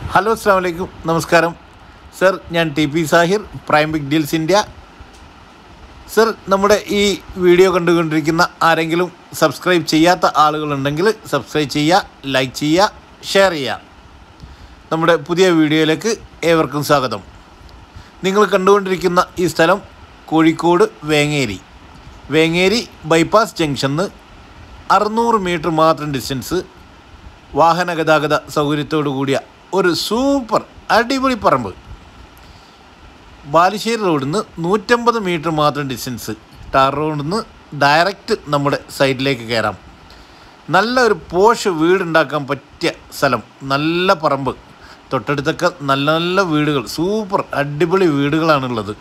hello അസ്സാം വലൈക്കും നമസ്കാരം സർ ഞാൻ T P Sahir prime big deals India sir നമ്മുടെ ഈ വീഡിയോ കണ്ടുകൊണ്ടിരിക്കുന്ന ആരെങ്കിലും സബ്സ്ക്രൈബ് ചെയ്യാത്ത ആളുകളുണ്ടെങ്കിൽ സബ്സ്ക്രൈബ് ചെയ്യുക ലൈക്ക് ചെയ്യുക ഷെയർ ചെയ്യുക നമ്മുടെ പുതിയ വീഡിയോയിലേക്ക് ഏവർക്കും സ്വാഗതം നിങ്ങൾ കണ്ടുകൊണ്ടിരിക്കുന്ന ഈ സ്ഥലം കോഴിക്കോട് വേങ്ങേരി വേങ്ങേരി ബൈപ്പാസ് ജംഗ്ഷന്ന് അറുന്നൂറ് മീറ്റർ മാത്രം ഡിസ്റ്റൻസ് വാഹന ഗതാഗത സൗകര്യത്തോടു കൂടിയ ഒരു സൂപ്പർ അടിപൊളി പറമ്പ് ബാലുശ്ശേരി റോഡിൽ നിന്ന് നൂറ്റമ്പത് മീറ്റർ മാത്രം ഡിസ്റ്റൻസ് ടാർ റോഡിൽ നിന്ന് ഡയറക്റ്റ് നമ്മുടെ സൈഡിലേക്ക് കയറാം നല്ല ഒരു പോഷ് വീടുണ്ടാക്കാൻ പറ്റിയ സ്ഥലം നല്ല പറമ്പ് തൊട്ടടുത്തൊക്കെ നല്ല നല്ല വീടുകൾ സൂപ്പർ അടിപൊളി വീടുകളാണുള്ളത്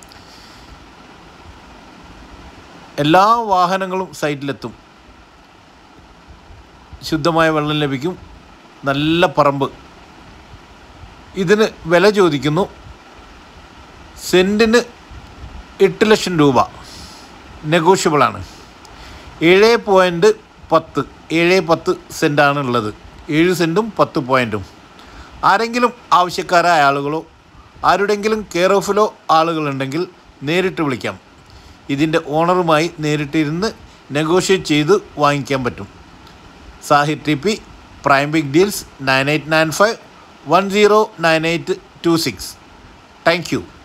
എല്ലാ വാഹനങ്ങളും സൈറ്റിലെത്തും ശുദ്ധമായ വെള്ളം ലഭിക്കും നല്ല പറമ്പ് ഇതിന് വില ചോദിക്കുന്നു സെൻറ്റിന് എട്ട് ലക്ഷം രൂപ നെഗോഷ്യബിളാണ് ഏഴ് പോയിൻറ്റ് പത്ത് ഏഴ് പത്ത് സെൻറ്റാണ് ഉള്ളത് ഏഴ് സെൻറ്റും പത്ത് പോയിൻറ്റും ആരെങ്കിലും ആവശ്യക്കാരായ ആളുകളോ ആരുടെങ്കിലും കെയർ ഓഫിലോ ആളുകളുണ്ടെങ്കിൽ നേരിട്ട് വിളിക്കാം ഇതിൻ്റെ ഓണറുമായി നേരിട്ടിരുന്ന് നെഗോഷിയേറ്റ് ചെയ്ത് വാങ്ങിക്കാൻ പറ്റും Sahir T P prime big deals nine eight nine five one zero nine eight two six thank U